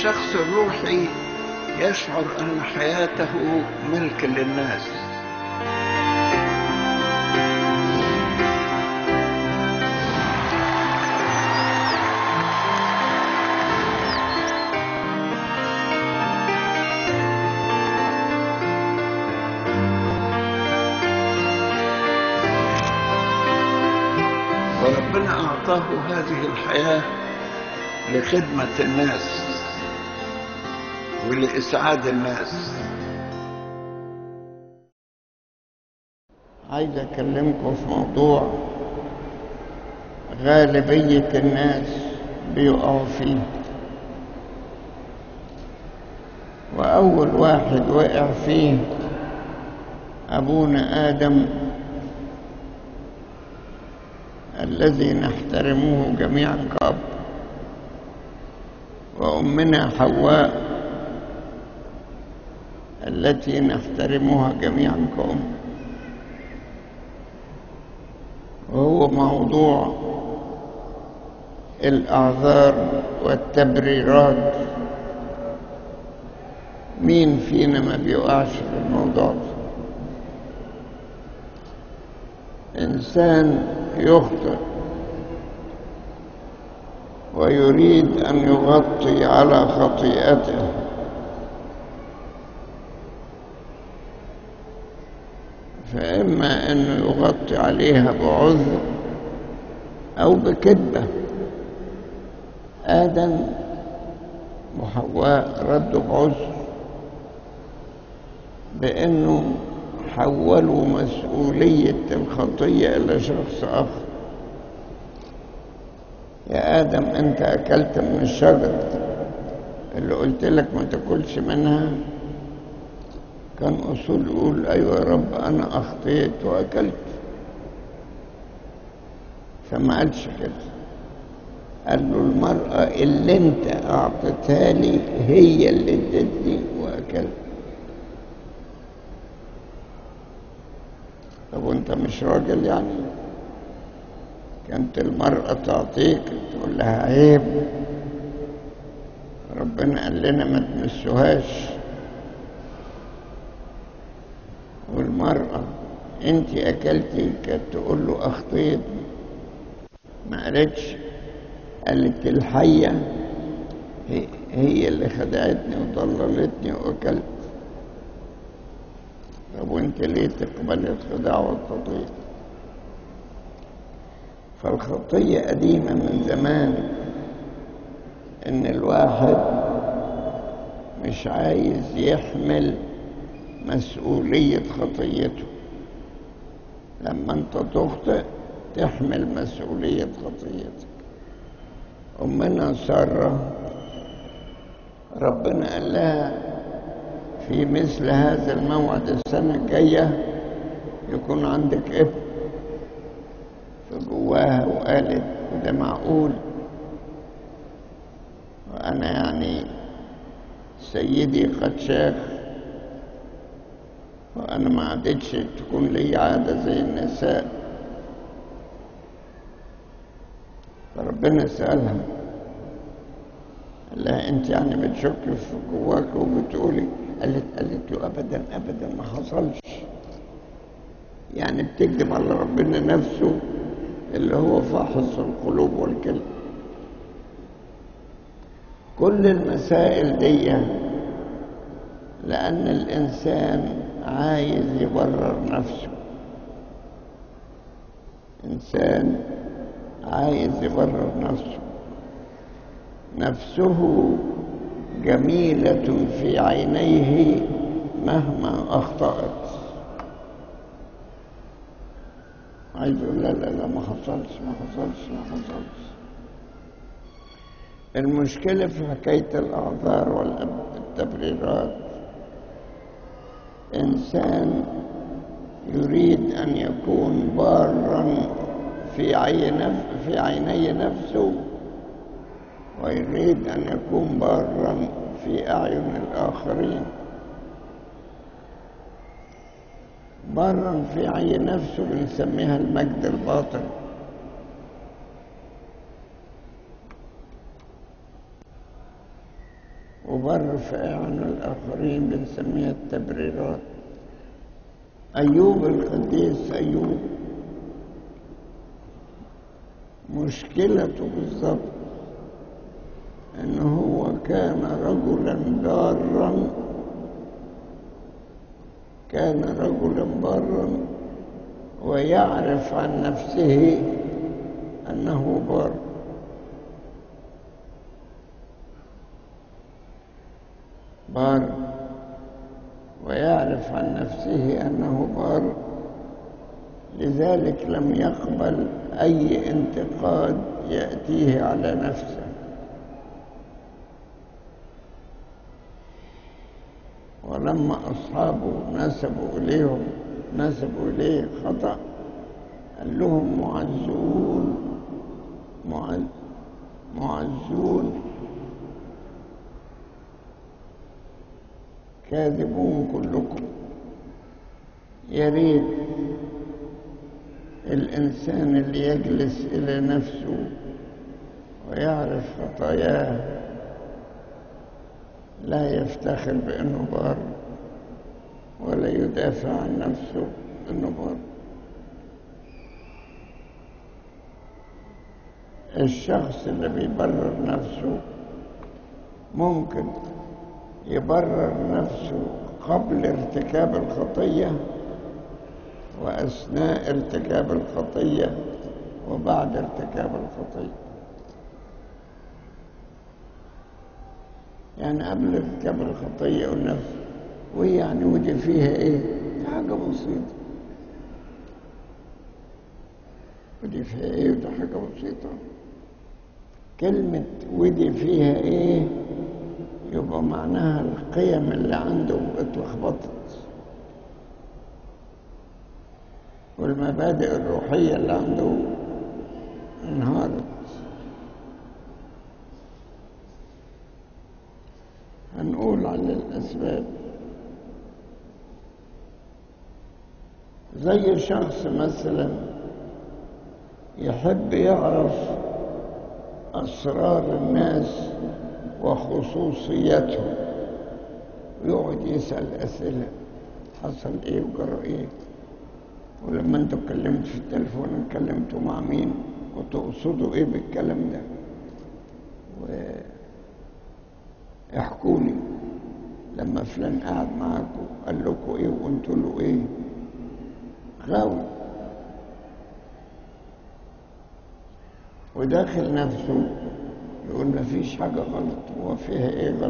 الشخص الروحي يشعر أن حياته ملك للناس وربنا أعطاه هذه الحياة لخدمة الناس ولإسعاد الناس عايز أكلمكم في موضوع غالبية الناس بيقعوا فيه وأول واحد وقع فيه أبونا آدم الذي نحترمه جميعا كأب وأمنا حواء التي نحترمها جميعا كأم وهو موضوع الأعذار والتبريرات مين فينا ما بيقعش في الموضوع ده إنسان يخطئ ويريد أن يغطي على خطيئته فإما أنه يغطي عليها بعذر أو بكذبة آدم وحواء ردوا بعذر بأنه حولوا مسؤولية الخطية إلى شخص آخر يا آدم أنت أكلت من الشجرة اللي قلت لك ما تاكلش منها كان أصول يقول أيوة يا رب أنا أخطيت وأكلت فما قالش كده قال له المرأة اللي أنت أعطيتها لي هي اللي ادتني وأكلت طب وأنت مش راجل يعني كانت المرأة تعطيك تقول لها عيب ربنا قال لنا ما تمسوهاش والمرأة انت اكلتي كانت تقول له اخطيت ما قالتش قالت الحية هي, هي اللي خدعتني وضللتني واكلت طب وانت ليه تقبلي الخداع والتضليل فالخطية قديمة من زمان إن الواحد مش عايز يحمل مسؤولية خطيته لما أنت تخطئ تحمل مسؤولية خطيتك أمنا سارة ربنا قال لها في مثل هذا الموعد السنة الجاية يكون عندك ابن فجواها وقالت ده معقول وأنا يعني سيدي قد شاخ وأنا ما عادتش تكون لي عادة زي النساء فربنا سألها قال لها أنت يعني بتشك في جواك وبتقولي قالت قالت له أبدا أبدا ما حصلش يعني بتكذب على ربنا نفسه اللي هو فاحص القلوب والكلب كل المسائل دي لأن الإنسان عايز يبرر نفسه إنسان عايز يبرر نفسه نفسه جميلة في عينيه مهما أخطأت عايز يقول لا لا لا ما حصلش ما حصلش ما حصلش المشكلة في حكاية الأعذار والتبريرات إنسان يريد أن يكون بارا في عين في عيني نفسه ويريد أن يكون بارا في أعين الآخرين برا في عين نفسه بنسميها المجد الباطن وبر في أعين الآخرين بنسميها التبريرات أيوب القديس أيوب مشكلته بالضبط أنه هو كان رجلا بارا كان رجلا بارا ويعرف عن نفسه أنه بار بار ويعرف عن نفسه أنه بار لذلك لم يقبل أي انتقاد يأتيه على نفسه ولما أصحابه نسبوا إليهم نسبوا إليه خطأ قال لهم معزون معز معزون كاذبون كلكم يا ريت الإنسان اللي يجلس إلى نفسه ويعرف خطاياه لا يفتخر بأنه بار ولا يدافع عن نفسه أنه بار الشخص اللي بيبرر نفسه ممكن يبرر نفسه قبل ارتكاب الخطية وأثناء ارتكاب الخطية وبعد ارتكاب الخطية يعني قبل ارتكاب الخطية والنفس وهي يعني ودي فيها ايه دي حاجة بسيطة ودي فيها ايه ودي حاجة بسيطة كلمة ودي فيها ايه يبقى معناها القيم اللي عنده اتلخبطت والمبادئ الروحية اللي عنده انهارت هنقول على الأسباب زي شخص مثلا يحب يعرف أسرار الناس وخصوصيتهم ويقعد يسأل أسئلة حصل إيه وجرى إيه ولما أنتوا اتكلمتوا في التليفون اتكلمتوا مع مين وتقصدوا إيه بالكلام ده واحكوا لي لما فلان قعد معاكم قال لكم إيه وقلتوا له إيه غاوي وداخل نفسه يقول ما فيش حاجة غلط هو فيها ايه غلط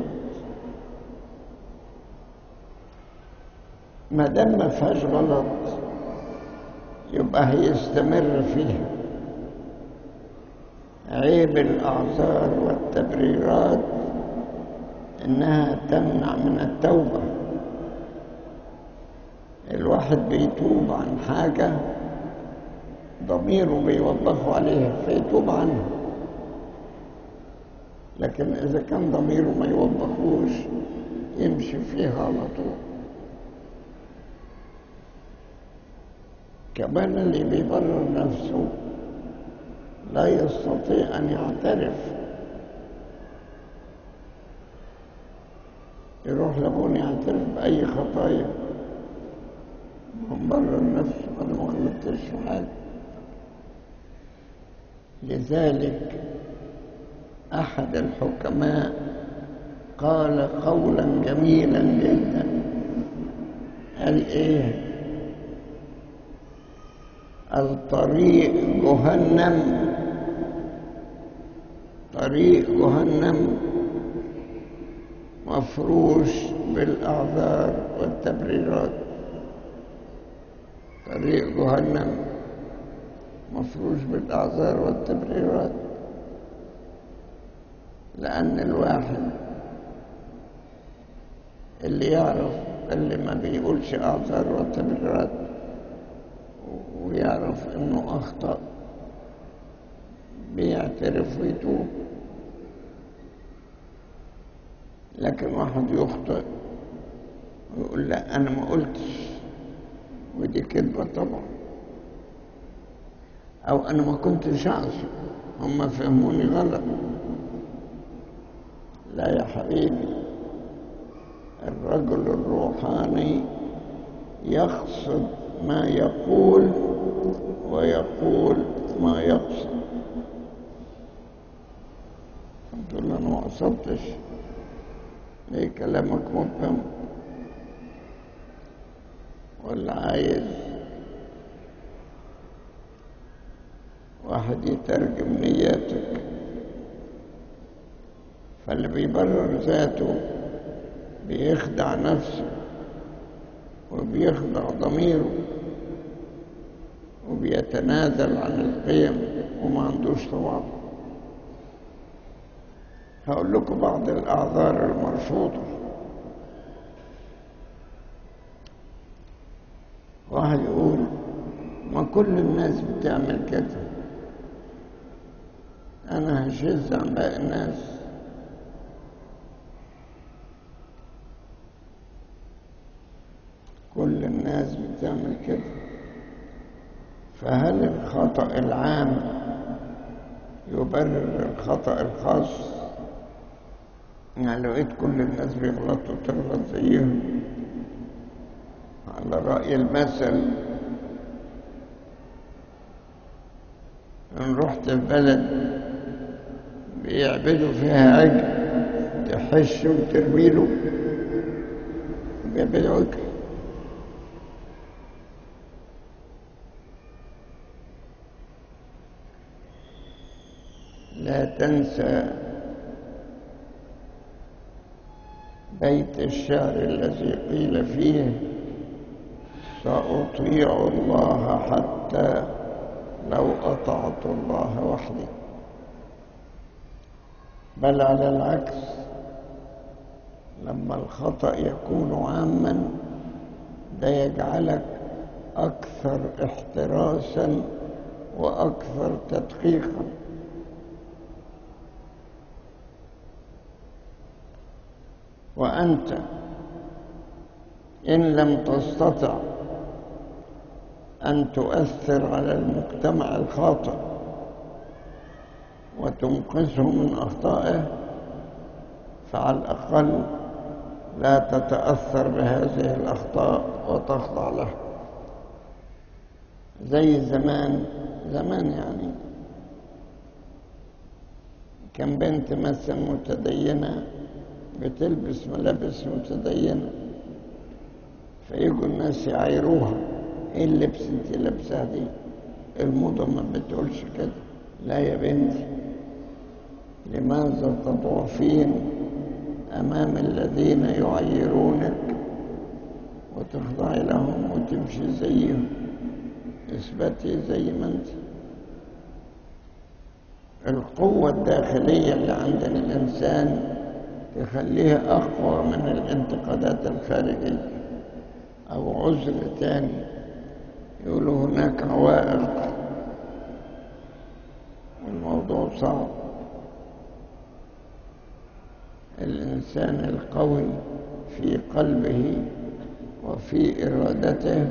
ما دام ما فيهاش غلط يبقى هيستمر فيها عيب الأعذار والتبريرات إنها تمنع من التوبة الواحد بيتوب عن حاجة ضميره بيوضحه عليها فيتوب عنها لكن إذا كان ضميره ما يوضحوش يمشي فيها على طول كمان اللي بيبرر نفسه لا يستطيع أن يعترف يروح لابونا يعترف بأي خطايا مبرر نفسه أنا ما غلطتش في حاجة لذلك أحد الحكماء قال قولا جميلا جدا قال إيه الطريق جهنم طريق جهنم مفروش بالأعذار والتبريرات طريق جهنم مفروش بالأعذار والتبريرات لأن الواحد اللي يعرف اللي ما بيقولش أعذار وتبريرات ويعرف إنه أخطأ بيعترف ويتوب لكن واحد يخطئ ويقول لا أنا ما قلتش ودي كذبة طبعا أو أنا ما كنتش أعصي هم فهموني غلط لا يا حبيبي الرجل الروحاني يقصد ما يقول ويقول ما يقصد قلت له انا ما قصدتش ليه كلامك مبهم ولا عايز واحد يترجم نياتك فاللي بيبرر ذاته بيخدع نفسه وبيخدع ضميره وبيتنازل عن القيم وما عندوش طبعا هقول لكم بعض الأعذار المرفوضة واحد يقول ما كل الناس بتعمل كده أنا هشز عن باقي الناس كل الناس بتعمل كده فهل الخطأ العام يبرر الخطأ الخاص يعني لو لقيت كل الناس بيغلطوا تغلط زيهم على رأي المثل إن رحت في بلد بيعبدوا فيها عجل تحش وترميله بيعبدوا عجل لا تنسى بيت الشعر الذي قيل فيه سأطيع الله حتى لو أطعت الله وحدي بل على العكس لما الخطأ يكون عاما ده يجعلك أكثر احتراسا وأكثر تدقيقا وأنت إن لم تستطع أن تؤثر على المجتمع الخاطئ وتنقذه من أخطائه فعلى الأقل لا تتأثر بهذه الأخطاء وتخضع له زي زمان زمان يعني كان بنت مثلا متدينة بتلبس ملابس متدينة فيجوا الناس يعايروها ايه اللبس انت لابسها دي الموضة ما بتقولش كده لا يا بنتي لماذا تضعفين أمام الذين يعيرونك وتخضعي لهم وتمشي زيهم اثبتي زي ما انت القوة الداخلية اللي عند الإنسان تخليه أقوى من الانتقادات الخارجية أو عذر تاني يقولوا هناك عوائق الموضوع صعب الإنسان القوي في قلبه وفي إرادته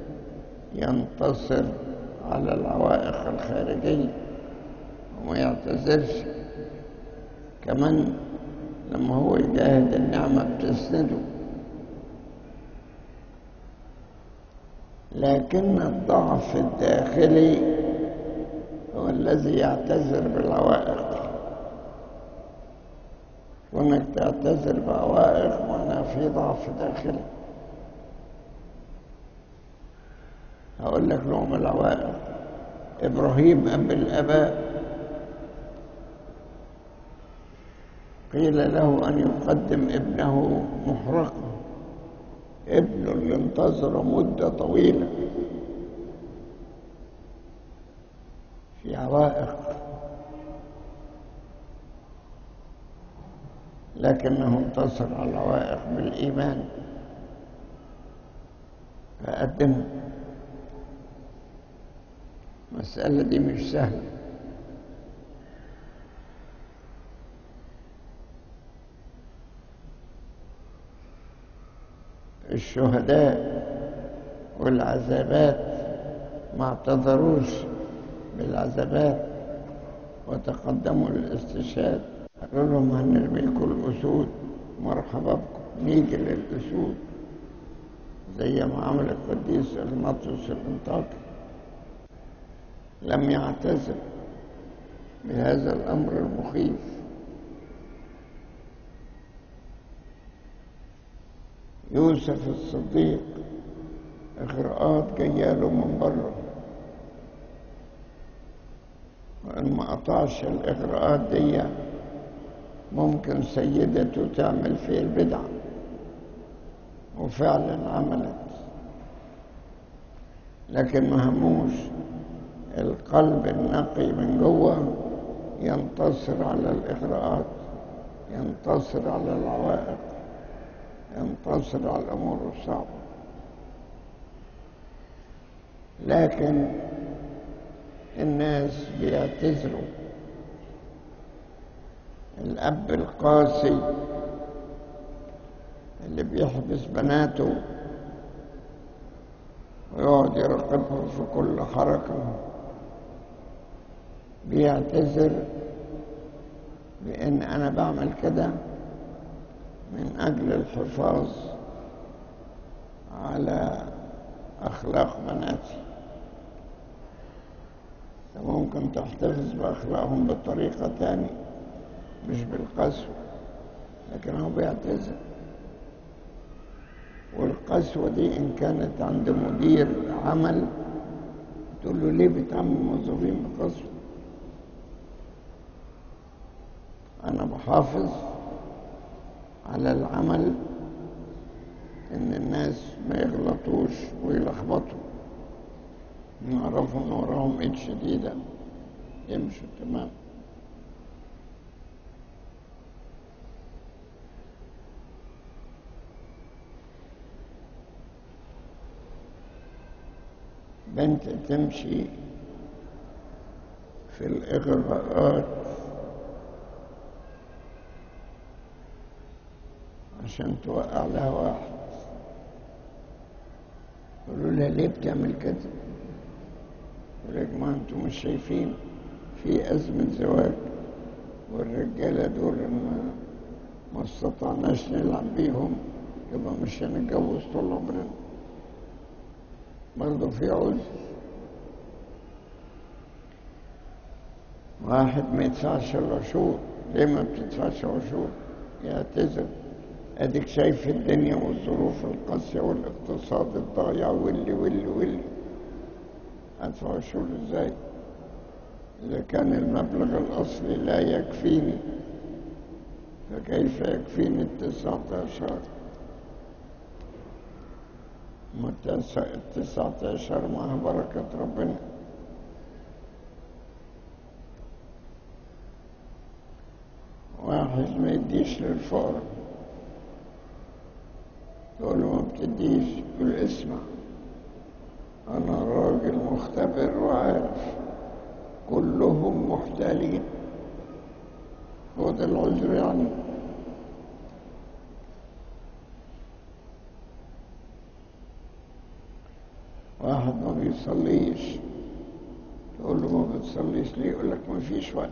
ينتصر على العوائق الخارجية وما يعتذرش كمان لما هو يجاهد النعمة بتسنده لكن الضعف الداخلي هو الذي يعتذر بالعوائق وانك تعتذر بعوائق معناها في ضعف داخلي هقول لك نوع من العوائق ابراهيم اب الاباء قيل له ان يقدم ابنه محرقا ابنه اللي انتظر مده طويله في عوائق لكنه انتصر على العوائق بالايمان فقدمه المسألة دي مش سهلة الشهداء والعذابات ما اعتذروش بالعذابات وتقدموا للاستشهاد قالوا لهم هنرميكم الأسود مرحبا بكم نيجي للأسود زي ما عمل القديس المطرس الانطاكي لم يعتزل بهذا الأمر المخيف يوسف الصديق إغراءات جاياله من بره وإن ما قطعش الإغراءات دي ممكن سيدته تعمل فيه البدع وفعلا عملت لكن ما هموش القلب النقي من جوه ينتصر على الإغراءات ينتصر على العوائق ينتصر على الأمور الصعبة لكن الناس بيعتذروا الأب القاسي اللي بيحبس بناته ويقعد يراقبهم في كل حركة بيعتذر بأن أنا بعمل كده من أجل الحفاظ على أخلاق بناتي ممكن تحتفظ بأخلاقهم بطريقة تانية مش بالقسوة لكن هو بيعتذر والقسوة دي إن كانت عند مدير عمل تقول له ليه بتعمل الموظفين بقسوة أنا بحافظ على العمل إن الناس ما يغلطوش ويلخبطوا نعرفوا إن وراهم إيد شديدة يمشوا تمام بنت تمشي في الإغراءات عشان توقع لها واحد يقولوا لها ليه بتعمل كده يقول يا جماعة انتوا مش شايفين في أزمة زواج والرجالة دول ما ما استطعناش نلعب بيهم يبقى مش هنتجوز طول عمرنا برضه في عذر واحد ما يدفعش العشور ليه ما بتدفعش عشور يعتذر اديك شايف الدنيا والظروف القاسية والاقتصاد الضايع واللي واللي واللي ادفع عشور ازاي اذا كان المبلغ الاصلي لا يكفيني فكيف يكفيني التسعة عشر ما التسعة عشر معها بركة ربنا واحد ما يديش للفقراء تقول له ما بتديش يقول اسمع أنا راجل مختبر وعارف كلهم محتالين هو ده العذر يعني واحد ما بيصليش تقول له ما بتصليش ليه يقول لك ما فيش وقت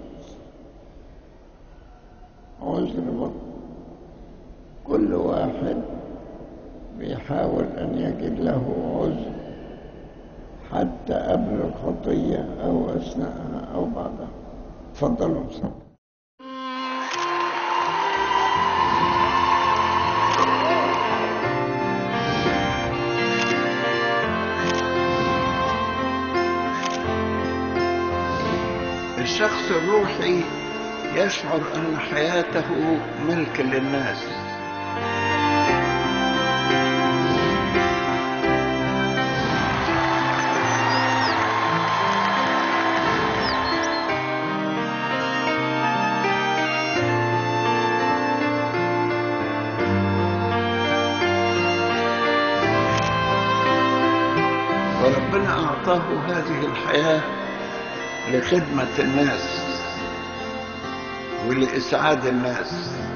عذر برضه كل واحد بيحاول أن يجد له عذر حتى قبل الخطية أو أثناءها أو بعدها تفضلوا صلوا الشخص الروحي يشعر أن حياته ملك للناس وربنا أعطاه هذه الحياة لخدمة الناس ولإسعاد الناس